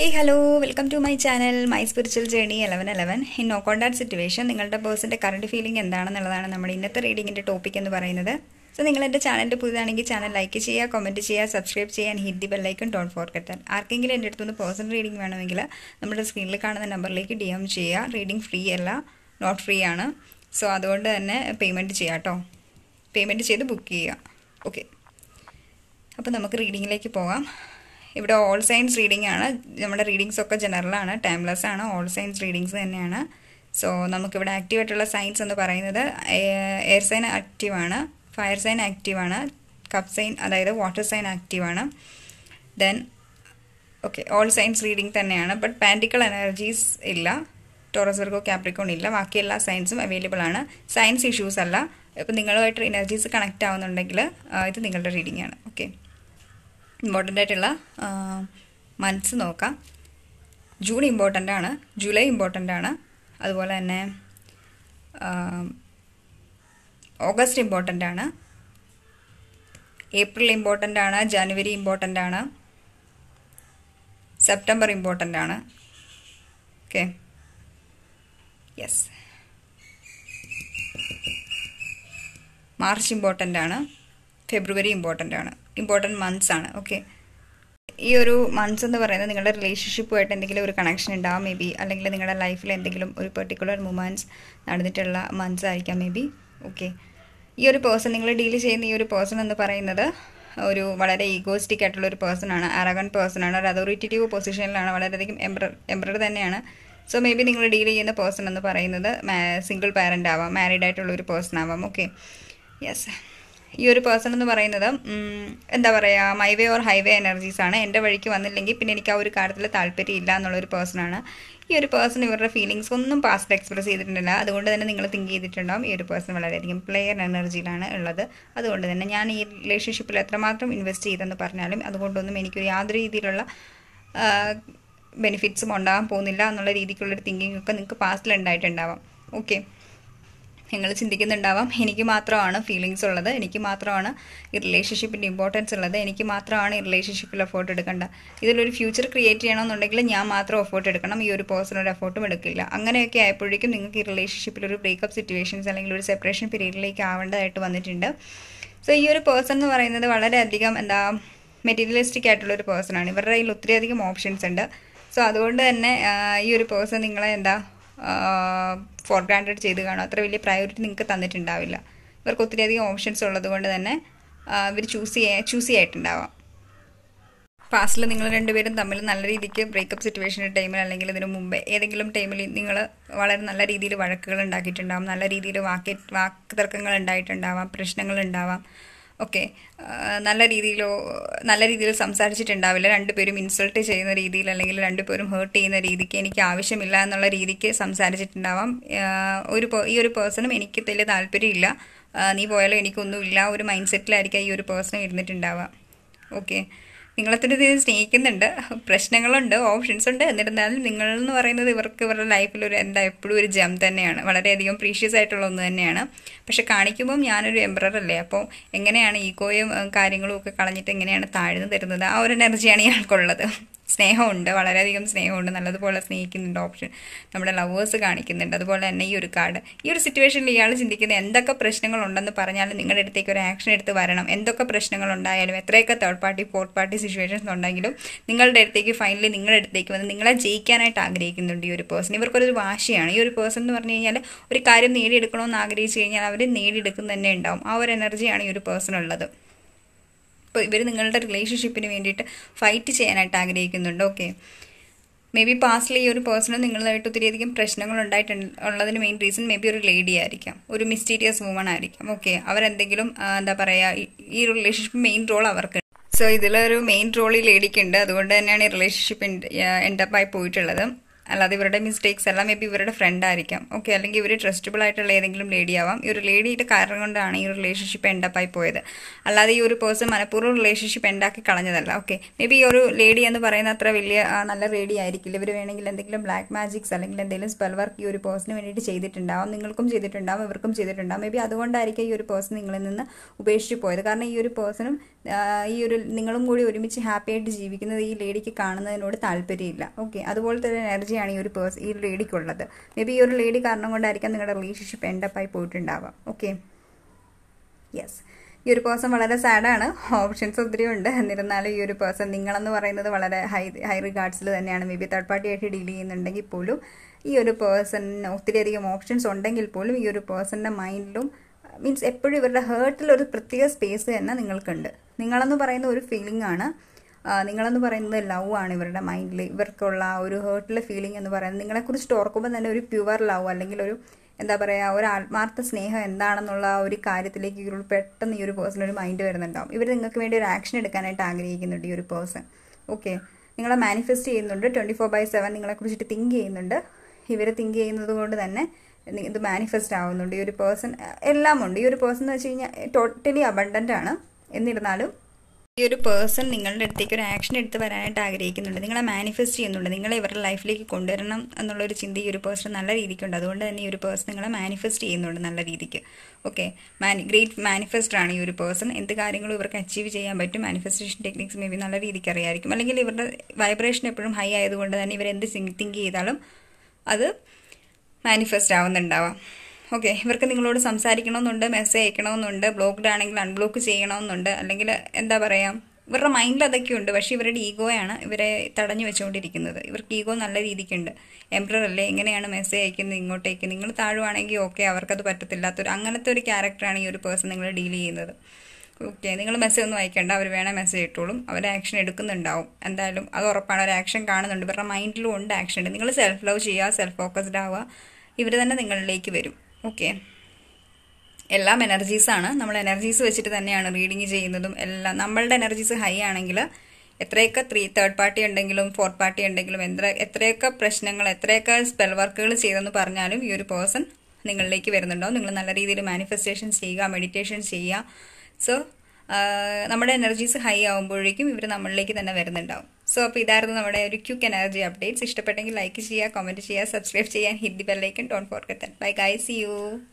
hey hello welcome to my channel my spiritual journey eleven eleven in no contact situation നിങ്ങളുടെ പേഴ്സൻ്റെ current feeling എന്താണെന്നുള്ളതാണ് നമ്മുടെ ഇന്നത്തെ റീഡിങ്ങിൻ്റെ topic എന്ന് പറയുന്നത് സോ നിങ്ങൾ എൻ്റെ ചാനലിൻ്റെ പുതുതാണെങ്കിൽ ചാനൽ ലൈക്ക് ചെയ്യുക കമൻറ്റ് ചെയ്യുക സബ്സ്ക്രൈബ് ചെയ്യാൻ hit the bell icon don't forget ആർക്കെങ്കിലും എൻ്റെ അടുത്തുനിന്ന് പേഴ്സണൽ റീഡിംഗ് വേണമെങ്കിൽ നമ്മുടെ സ്ക്രീനിൽ കാണുന്ന നമ്പറിലേക്ക് ഡി എം ചെയ്യുക റീഡിംഗ് ഫ്രീ അല്ല നോട്ട് ഫ്രീ ആണ് സോ അതുകൊണ്ട് തന്നെ പേയ്മെൻറ്റ് ചെയ്യാം കേട്ടോ പേയ്മെൻറ്റ് ചെയ്ത് ബുക്ക് ചെയ്യുക ഓക്കെ അപ്പോൾ നമുക്ക് റീഡിങ്ങിലേക്ക് പോകാം ഇവിടെ ഓൾ സയൻസ് റീഡിംഗ് ആണ് നമ്മുടെ റീഡിങ്സ് ഒക്കെ ജനറലാണ് ടൈംലെസ് ആണ് ഓൾ സയൻസ് റീഡിങ്സ് തന്നെയാണ് സോ നമുക്കിവിടെ ആക്റ്റീവ് ആയിട്ടുള്ള സയൻസ് എന്ന് പറയുന്നത് എയർ സൈൻ ആക്റ്റീവ് ആണ് ഫയർ സൈൻ ആക്റ്റീവ് ആണ് കപ്പ് സൈൻ അതായത് വാട്ടർ സൈൻ ആക്റ്റീവ് ആണ് then okay all signs reading തന്നെയാണ് ബട്ട് പാൻറ്റിക്കൽ എനർജീസ് ഇല്ല ടോറസ് വർഗോ ക്യാപ്രിക്കോൺ ഇല്ല ബാക്കി എല്ലാ സയൻസും അവൈലബിൾ ആണ് സയൻസ് ഇഷ്യൂസ് അല്ല ഇപ്പം നിങ്ങളുമായിട്ട് എനർജീസ് കണക്റ്റ് ആവുന്നുണ്ടെങ്കിൽ ഇത് നിങ്ങളുടെ റീഡിംഗ് ആണ് ഓക്കെ ഇമ്പോർട്ടൻ്റ് ആയിട്ടുള്ള മന്ത്സ് നോക്കാം ജൂൺ ഇമ്പോർട്ടൻ്റ് ആണ് ജൂലൈ ഇമ്പോർട്ടൻ്റ് ആണ് അതുപോലെ തന്നെ ഓഗസ്റ്റ് ഇമ്പോർട്ടൻ്റ് ആണ് ഏപ്രിൽ ഇമ്പോർട്ടൻ്റ് ആണ് ജനുവരി ഇമ്പോർട്ടൻ്റ് ആണ് സെപ്റ്റംബർ ഇമ്പോർട്ടൻ്റ് ആണ് ഓക്കെ യെസ് മാർച്ച് ഇമ്പോർട്ടൻ്റ് ആണ് ഫെബ്രുവരി ഇമ്പോർട്ടൻ്റ് ആണ് ഇമ്പോർട്ടൻറ്റ് മന്ത്സ് ആണ് ഓക്കെ ഈ ഒരു മന്ത്സ് എന്ന് പറയുന്നത് നിങ്ങളുടെ റിലേഷൻഷിപ്പുമായിട്ട് എന്തെങ്കിലും ഒരു കണക്ഷൻ ഉണ്ടാവും മേ ബി അല്ലെങ്കിൽ നിങ്ങളുടെ ലൈഫിൽ എന്തെങ്കിലും ഒരു പെർട്ടിക്കുലർ മൂമെൻറ്റ്സ് നടന്നിട്ടുള്ള മന്ത്സ് ആയിരിക്കാം മേ ബി ഓക്കെ ഈ ഒരു പേഴ്സൺ നിങ്ങൾ ഡീൽ ചെയ്യുന്ന ഈ ഒരു പേഴ്സൺ എന്ന് പറയുന്നത് ഒരു വളരെ ഈഗോസ്റ്റിക് ആയിട്ടുള്ള ഒരു പേഴ്സൺ ആണ് അറഗൺ പേഴ്സൺ ആണ് ഒരു അതോറിറ്റേറ്റീവ് പൊസിഷനിലാണ് വളരെയധികം എംബ്ര എംബ്രർ തന്നെയാണ് സോ മേ ബി നിങ്ങൾ ഡീൽ ചെയ്യുന്ന പേഴ്സൺ എന്ന് പറയുന്നത് സിംഗിൾ പാരൻ്റ് ആവാം മാരീഡ് ആയിട്ടുള്ള ഒരു പേഴ്സൺ ആവാം ഓക്കെ യെസ് ഈ ഒരു പേഴ്സൺ എന്ന് പറയുന്നത് എന്താ പറയുക മൈവേ ഓർ ഹൈവേ എനർജീസ് ആണ് എൻ്റെ വഴിക്ക് വന്നില്ലെങ്കിൽ പിന്നെ എനിക്ക് ആ ഒരു കാര്യത്തിൽ താല്പര്യം ഇല്ല എന്നുള്ളൊരു പേഴ്സണാണ് ഈ ഒരു പേഴ്സൺ ഇവരുടെ ഫീലിങ്സ് ഒന്നും പാസ്റ്റ് എക്സ്പ്രസ് ചെയ്തിട്ടില്ല അതുകൊണ്ട് തന്നെ നിങ്ങൾ തിങ്ക് ചെയ്തിട്ടുണ്ടാവും ഈ ഒരു പേഴ്സൺ വളരെയധികം പ്ലെയർ എനർജിയിലാണ് ഉള്ളത് അതുകൊണ്ട് തന്നെ ഞാൻ ഈ റിലേഷൻഷിപ്പിൽ എത്രമാത്രം ഇൻവെസ്റ്റ് ചെയ്തെന്ന് പറഞ്ഞാലും അതുകൊണ്ടൊന്നും എനിക്ക് യാതൊരു രീതിയിലുള്ള ബെനിഫിറ്റ്സും ഉണ്ടാകാൻ പോകുന്നില്ല എന്നുള്ള രീതിക്കുള്ളൊരു തിങ്കിങ് ഒക്കെ നിങ്ങൾക്ക് പാസ്റ്റിൽ ഉണ്ടായിട്ടുണ്ടാവാം ഓക്കെ നിങ്ങൾ ചിന്തിക്കുന്നുണ്ടാവാം എനിക്ക് മാത്രമാണ് ഫീലിങ്സ് ഉള്ളത് എനിക്ക് മാത്രമാണ് ഈ റിലേഷൻഷിപ്പിൻ്റെ ഇമ്പോർട്ടൻസ് ഉള്ളത് എനിക്ക് മാത്രമാണ് ഈ റിലേഷൻഷിപ്പിൽ എഫോർട്ട് എടുക്കേണ്ട ഇതിലൊരു ഫ്യൂച്ചർ ക്രിയേറ്റ് ചെയ്യണമെന്നുണ്ടെങ്കിൽ ഞാൻ മാത്രം എഫോർട്ട് എടുക്കണം ഈ ഒരു പേഴ്സൺ ഒരു എഫോർട്ടും എടുക്കില്ല അങ്ങനെയൊക്കെ ആയപ്പോഴേക്കും നിങ്ങൾക്ക് ഈ റിലേഷൻഷിപ്പിൽ ഒരു ബ്രേക്കപ്പ് സിറ്റുവേഷൻസ് അല്ലെങ്കിൽ ഒരു സെപ്പറേഷൻ പീരീഡിലേക്ക് ആവേണ്ടതായിട്ട് വന്നിട്ടുണ്ട് സോ ഈ ഒരു പേഴ്സൺ എന്ന് പറയുന്നത് വളരെയധികം എന്താ മെറ്റീരിയലിസ്റ്റിക് ആയിട്ടുള്ള ഒരു പേഴ്സൺ ആണ് ഇവരുടെ കയ്യിൽ ഒത്തിരിയധികം ഓപ്ഷൻസ് ഉണ്ട് സോ അതുകൊണ്ട് തന്നെ ഈ ഒരു പേഴ്സൺ നിങ്ങളെ എന്താ ഫോർ ഗ്രാൻഡഡ് ചെയ്ത് കാണും അത്ര വലിയ പ്രയോറിറ്റി നിങ്ങൾക്ക് തന്നിട്ടുണ്ടാവില്ല ഇവർക്ക് ഒത്തിരിയധികം ഓപ്ഷൻസ് ഉള്ളത് കൊണ്ട് തന്നെ ഇവർ ചൂസ് ചെയ്യാൻ ചൂസ് ചെയ്യായിട്ടുണ്ടാവാം പാസ്റ്റിൽ നിങ്ങൾ രണ്ടുപേരും തമ്മിൽ നല്ല രീതിക്ക് ബ്രേക്കപ്പ് സിറ്റുവേഷൻ ടൈമിൽ അല്ലെങ്കിൽ ഇതിനു മുമ്പേ ഏതെങ്കിലും ടൈമിൽ നിങ്ങൾ വളരെ നല്ല രീതിയിൽ വഴക്കുകൾ ഉണ്ടാക്കിയിട്ടുണ്ടാവാം നല്ല രീതിയിൽ വാക്ക് വാക്ക് തർക്കങ്ങൾ ഉണ്ടായിട്ടുണ്ടാവാം പ്രശ്നങ്ങൾ ഉണ്ടാവാം ഓക്കെ നല്ല രീതിയിലോ നല്ല രീതിയിൽ സംസാരിച്ചിട്ടുണ്ടാവില്ല രണ്ടുപേരും ഇൻസൾട്ട് ചെയ്യുന്ന രീതിയിൽ അല്ലെങ്കിൽ രണ്ടുപേരും ഹേർട്ട് ചെയ്യുന്ന രീതിക്ക് എനിക്ക് ആവശ്യമില്ല എന്നുള്ള രീതിക്ക് സംസാരിച്ചിട്ടുണ്ടാവാം ഒരു ഈ ഒരു പേഴ്സണും എനിക്ക് വലിയ താല്പര്യമില്ല നീ പോയാലും എനിക്കൊന്നുമില്ല ഒരു മൈൻഡ് സെറ്റിലായിരിക്കാം ഈ ഒരു പേഴ്സൺ ഇരുന്നിട്ടുണ്ടാവുക ഓക്കെ നിങ്ങളൊത്തിരി ഇത് സ്നേഹിക്കുന്നുണ്ട് പ്രശ്നങ്ങളുണ്ട് ഓപ്ഷൻസ് ഉണ്ട് എന്നിരുന്നാലും നിങ്ങളെന്ന് പറയുന്നത് ഇവർക്ക് ഇവരുടെ ലൈഫിൽ ഒരു എന്താ എപ്പോഴും ഒരു ജം തന്നെയാണ് വളരെയധികം പ്രീഷ്യസ് ആയിട്ടുള്ള ഒന്ന് തന്നെയാണ് പക്ഷെ കാണിക്കുമ്പം ഞാനൊരു എംബ്രർ അല്ലേ അപ്പോൾ എങ്ങനെയാണ് ഈഗോയും കാര്യങ്ങളും ഒക്കെ കളഞ്ഞിട്ട് എങ്ങനെയാണ് താഴ്ന്നു തരുന്നത് ആ ഒരു എനർജിയാണ് ഇയാൾക്കുള്ളത് സ്നേഹമുണ്ട് വളരെയധികം സ്നേഹമുണ്ട് നല്ലതുപോലെ സ്നേഹിക്കുന്നുണ്ട് ഓപ്ഷൻ നമ്മുടെ ലവേഴ്സ് കാണിക്കുന്നുണ്ട് അതുപോലെ തന്നെ ഈ ഒരു കാർഡ് ഈ ഒരു സിറ്റുവേഷനിൽ ഇയാൾ ചിന്തിക്കുന്നത് എന്തൊക്കെ പ്രശ്നങ്ങളുണ്ടെന്ന് പറഞ്ഞാലും നിങ്ങളുടെ അടുത്തേക്ക് ഒരു ആക്ഷൻ എടുത്ത് വരണം എന്തൊക്കെ പ്രശ്നങ്ങൾ ഉണ്ടായാലും എത്രയൊക്കെ third party fourth party situations ഉണ്ടെങ്കിലും നിങ്ങളുടെ അടുത്തേക്ക് ഫൈനലി നിങ്ങളുടെ അടുത്തേക്ക് വന്ന് നിങ്ങളെ ജയിക്കാനായിട്ട് ആഗ്രഹിക്കുന്നുണ്ട് ഈ ഒരു പേഴ്സൺ ഇവർക്കൊരു വാശിയാണ് ഈ ഒരു പേഴ്സൺ എന്ന് പറഞ്ഞു കഴിഞ്ഞാൽ ഒരു കാര്യം നേടിയെടുക്കണമെന്ന് ആഗ്രഹിച്ചു കഴിഞ്ഞാൽ അവർ നേടിയെടുക്കുന്ന തന്നെ ഉണ്ടാവും ആ ഒരു എനർജിയാണ് ഈ ഒരു പേഴ്സൺ ഉള്ളത് ഇപ്പോൾ ഇവർ നിങ്ങളുടെ റിലേഷൻഷിപ്പിന് വേണ്ടിയിട്ട് ഫൈറ്റ് ചെയ്യാനായിട്ട് ആഗ്രഹിക്കുന്നുണ്ട് ഓക്കെ മേ ബി പാസ്റ്റിൽ ഈ ഒരു പേഴ്സണ് നിങ്ങളായിട്ട് ഒത്തിരിയധികം പ്രശ്നങ്ങൾ ഉണ്ടായിട്ടുണ്ട് ഉള്ളതിന് മെയിൻ റീസൺ മേ ബി ഒരു ലേഡി ആയിരിക്കാം ഒരു മിസ്റ്റീരിയസ് വുമൺ ആയിരിക്കാം ഓക്കെ അവരെന്തെങ്കിലും എന്താ പറയുക ഈ റിലേഷൻഷിപ്പ് മെയിൻ റോൾ അവർക്ക് സോ ഇതിലൊരു മെയിൻ റോൾ ഈ ലേഡിക്കുണ്ട് അതുകൊണ്ട് തന്നെയാണ് ഈ റിലേഷൻഷിപ്പ് എൻഡപ്പായി പോയിട്ടുള്ളത് അല്ലാതെ ഇവരുടെ മിസ്റ്റേക്സ് എല്ലാം മേ ബി ഇവരുടെ ഫ്രണ്ട് ആയിരിക്കാം ഓക്കെ അല്ലെങ്കിൽ ഇവർ ട്രസ്റ്റബിൾ ആയിട്ടുള്ള ഏതെങ്കിലും ലേഡി ആവാം ഈ ഒരു ലേഡിയുടെ കാരണം കൊണ്ടാണ് ഈ ഒരു റിലേഷൻഷിപ്പ് എൻഡപ്പായി പോയത് അല്ലാതെ ഈ ഒരു പേഴ്സൺ മനഃപൂർവ്വം റിലേഷൻഷിപ്പ് ഉണ്ടാക്കി കളഞ്ഞതല്ല ഓക്കെ മേ ബി ഈ ഒരു ലേഡി എന്ന് പറയുന്ന അത്ര വലിയ നല്ല ലേഡി ആയിരിക്കില്ല ഇവർ വേണമെങ്കിൽ എന്തെങ്കിലും ബ്ലാക്ക് മാജിക്സ് അല്ലെങ്കിൽ എന്തെങ്കിലും സ്പെൽ വർക്ക് ഈ ഒരു പേഴ്സണിന് വേണ്ടിയിട്ട് ചെയ്തിട്ടുണ്ടാവും നിങ്ങൾക്കും ചെയ്തിട്ടുണ്ടാവും ഇവർക്കും ചെയ്തിട്ടുണ്ടാവും മേ ബി അതുകൊണ്ടായിരിക്കും ഈ ഒരു പേഴ്സൺ നിങ്ങളിൽ നിന്ന് ഉപേക്ഷിച്ച് പോയത് കാരണം ഈ ഒരു പേഴ്സണും ഈ ഒരു നിങ്ങളും കൂടി ഒരുമിച്ച് ഹാപ്പി ആയിട്ട് ജീവിക്കുന്നത് ഈ ലേഡിക്ക് കാണുന്നതിനോട് താല്പര്യമില്ല ഓക്കെ അതുപോലത്തെ ഒരു എനർജിയാണ് ഈ ഒരു പേഴ്സ് ഈ ലേഡിക്കുള്ളത് മേ ബി ഈ ഒരു ലേഡി കാരണം കൊണ്ടായിരിക്കാം നിങ്ങളുടെ റിലേഷൻഷിപ്പ് എൻഡപ്പായി പോയിട്ടുണ്ടാവാം ഓക്കെ യെസ് ഈ ഒരു പേഴ്സൺ വളരെ സാഡാണ് ഓപ്ഷൻസ് ഒത്തിരി ഉണ്ട് എന്നിരുന്നാലും ഈ ഒരു പേഴ്സൺ നിങ്ങളെന്ന് പറയുന്നത് വളരെ ഹൈ ഹൈ റിഗാർഡ്സിൽ തന്നെയാണ് മേ ബി തേർഡ് പാർട്ടി ആയിട്ട് ഡീൽ ചെയ്യുന്നുണ്ടെങ്കിൽ പോലും ഈ ഒരു പേഴ്സണിന് ഒത്തിരിയധികം ഓപ്ഷൻസ് ഉണ്ടെങ്കിൽ പോലും ഈ ഒരു പേഴ്സണിൻ്റെ മൈൻഡിലും മീൻസ് എപ്പോഴും ഇവരുടെ ഹേർട്ടിൽ ഒരു പ്രത്യേക സ്പേസ് തന്നെ നിങ്ങൾക്കുണ്ട് നിങ്ങളെന്ന് പറയുന്ന ഒരു ഫീലിംഗ് ആണ് നിങ്ങളെന്ന് പറയുന്നത് ലവ് ആണ് ഇവരുടെ മൈൻഡിൽ ഇവർക്കുള്ള ഒരു ഹേർട്ടിലെ ഫീലിംഗ് എന്ന് പറയുന്നത് നിങ്ങളെക്കുറിച്ച് ഓർക്കുമ്പോൾ തന്നെ ഒരു പ്യുവർ ലവ് അല്ലെങ്കിൽ ഒരു എന്താ പറയുക ഒരു ആത്മാർത്ഥ സ്നേഹം എന്താണെന്നുള്ള ഒരു കാര്യത്തിലേക്ക് ഈ ഒരു പെട്ടെന്ന് ഈ ഒരു പേഴ്സൺ ഒരു മൈൻഡ് വരുന്നുണ്ടാവും ഇവർ നിങ്ങൾക്ക് വേണ്ടി ഒരു ആക്ഷൻ എടുക്കാനായിട്ട് ആഗ്രഹിക്കുന്നുണ്ട് ഈ ഒരു പേഴ്സൺ ഓക്കെ നിങ്ങളെ മാനിഫെസ്റ്റ് ചെയ്യുന്നുണ്ട് ട്വൻറ്റി ഫോർ ബൈ സെവൻ നിങ്ങളെക്കുറിച്ചിട്ട് തിങ്ക് ചെയ്യുന്നുണ്ട് ഇവർ തിങ്ക് ചെയ്യുന്നത് കൊണ്ട് തന്നെ ഇത് മാനിഫെസ്റ്റ് ആവുന്നുണ്ട് ഈ ഒരു പേഴ്സൺ എല്ലാം ഉണ്ട് ഈ ഒരു പേഴ്സൺ എന്ന് വെച്ച് കഴിഞ്ഞാൽ ടോട്ടലി അബണ്ടൻ്റ് ആണ് എന്നിരുന്നാലും ഈ ഒരു പേഴ്സൺ നിങ്ങളുടെ അടുത്തേക്ക് ഒരു ആക്ഷൻ എടുത്ത് വരാനായിട്ട് ആഗ്രഹിക്കുന്നുണ്ട് നിങ്ങളെ മാനിഫെസ്റ്റ് ചെയ്യുന്നുണ്ട് നിങ്ങളെ ഇവരുടെ ലൈഫിലേക്ക് കൊണ്ടുവരണം എന്നുള്ളൊരു ചിന്ത ഈ ഒരു പേഴ്സൺ നല്ല രീതിക്കുണ്ട് അതുകൊണ്ട് തന്നെ ഈ ഒരു പേഴ്സൺ നിങ്ങളെ മാനിഫെസ്റ്റ് ചെയ്യുന്നുണ്ട് നല്ല രീതിക്ക് ഓക്കെ മാനി ഗ്രേറ്റ് മാനിഫെസ്റ്റർ ആണ് ഈ ഒരു പേഴ്സൺ എന്ത് കാര്യങ്ങളും ഇവർക്ക് അച്ചീവ് ചെയ്യാൻ പറ്റും മാനിഫെസ്റ്റേഷൻ ടെക്നിക്സ് മേ ബി നല്ല രീതിക്ക് അറിയായിരിക്കും അല്ലെങ്കിൽ ഇവരുടെ വൈബ്രേഷൻ എപ്പോഴും ഹൈ ആയതുകൊണ്ട് തന്നെ ഇവർ എന്ത് തിങ്ക് ചെയ്താലും അത് മാനിഫെസ്റ്റ് ആവുന്നുണ്ടാവാം ഓക്കെ ഇവർക്ക് നിങ്ങളോട് സംസാരിക്കണമെന്നുണ്ട് മെസ്സേജ് അയക്കണമെന്നുണ്ട് ബ്ലോക്ക്ഡ് ആണെങ്കിൽ അൺബ്ലോക്ക് ചെയ്യണമെന്നുണ്ട് അല്ലെങ്കിൽ എന്താ പറയുക ഇവരുടെ മൈൻഡിൽ അതൊക്കെ ഉണ്ട് പക്ഷേ ഇവരുടെ ഈഗോയാണ് ഇവരെ തടഞ്ഞു വെച്ചുകൊണ്ടിരിക്കുന്നത് ഇവർക്ക് ഈഗോ നല്ല രീതിക്കുണ്ട് എംബ്രർ അല്ലേ എങ്ങനെയാണ് മെസ്സേജ് അയക്കുന്നത് ഇങ്ങോട്ടേക്ക് നിങ്ങൾ താഴുവാണെങ്കിൽ ഓക്കെ അവർക്കത് പറ്റത്തില്ലാത്തൊരു അങ്ങനത്തെ ഒരു ക്യാരക്ടറാണ് ഈ ഒരു പേഴ്സൺ നിങ്ങൾ ഡീൽ ചെയ്യുന്നത് ഓക്കെ നിങ്ങൾ മെസ്സേജ് ഒന്നും അയക്കേണ്ട അവർ വേണേൽ മെസ്സേജ് ഇട്ടോളും അവർ ആക്ഷൻ എടുക്കുന്നുണ്ടാവും എന്തായാലും അത് ഉറപ്പാണ് ഒരു ആക്ഷൻ കാണുന്നുണ്ട് ഇവരുടെ മൈൻഡിലും ഉണ്ട് ആക്ഷൻ ഉണ്ട് നിങ്ങൾ സെൽഫ് ലവ് ചെയ്യുക സെൽഫ് ഫോക്കസ്ഡ് ആവുക ഇവർ തന്നെ നിങ്ങളിലേക്ക് വരും ഓക്കെ എല്ലാം എനർജീസാണ് നമ്മൾ എനർജീസ് വെച്ചിട്ട് തന്നെയാണ് റീഡിങ് ചെയ്യുന്നതും എല്ലാം നമ്മളുടെ എനർജീസ് ഹൈ ആണെങ്കിൽ എത്രയൊക്കെ ത്രീ തേർഡ് പാർട്ടി ഉണ്ടെങ്കിലും ഫോർത്ത് പാർട്ടി ഉണ്ടെങ്കിലും എത്ര എത്രയൊക്കെ പ്രശ്നങ്ങൾ എത്രയൊക്കെ സ്പെൽ വർക്കുകൾ ചെയ്തെന്ന് പറഞ്ഞാലും ഈ ഒരു പേഴ്സൺ നിങ്ങളിലേക്ക് വരുന്നുണ്ടാവും നിങ്ങൾ നല്ല രീതിയിൽ മാനിഫെസ്റ്റേഷൻ ചെയ്യുക മെഡിറ്റേഷൻ ചെയ്യുക സോ നമ്മുടെ എനർജീസ് ഹൈ ആകുമ്പോഴേക്കും ഇവർ നമ്മളിലേക്ക് തന്നെ വരുന്നുണ്ടാവും സോ അപ്പോൾ ഇതായിരുന്നു നമ്മുടെ ഒരു ക്യുക്ക് എനർജി അപ്ഡേറ്റ്സ് ഇഷ്ടപ്പെട്ടെങ്കിൽ ലൈക്ക് ചെയ്യുക കമൻറ്റ് ചെയ്യുക സബ്സ്ക്രൈബ് ചെയ്യാൻ hit the bell icon don't forget bye guys U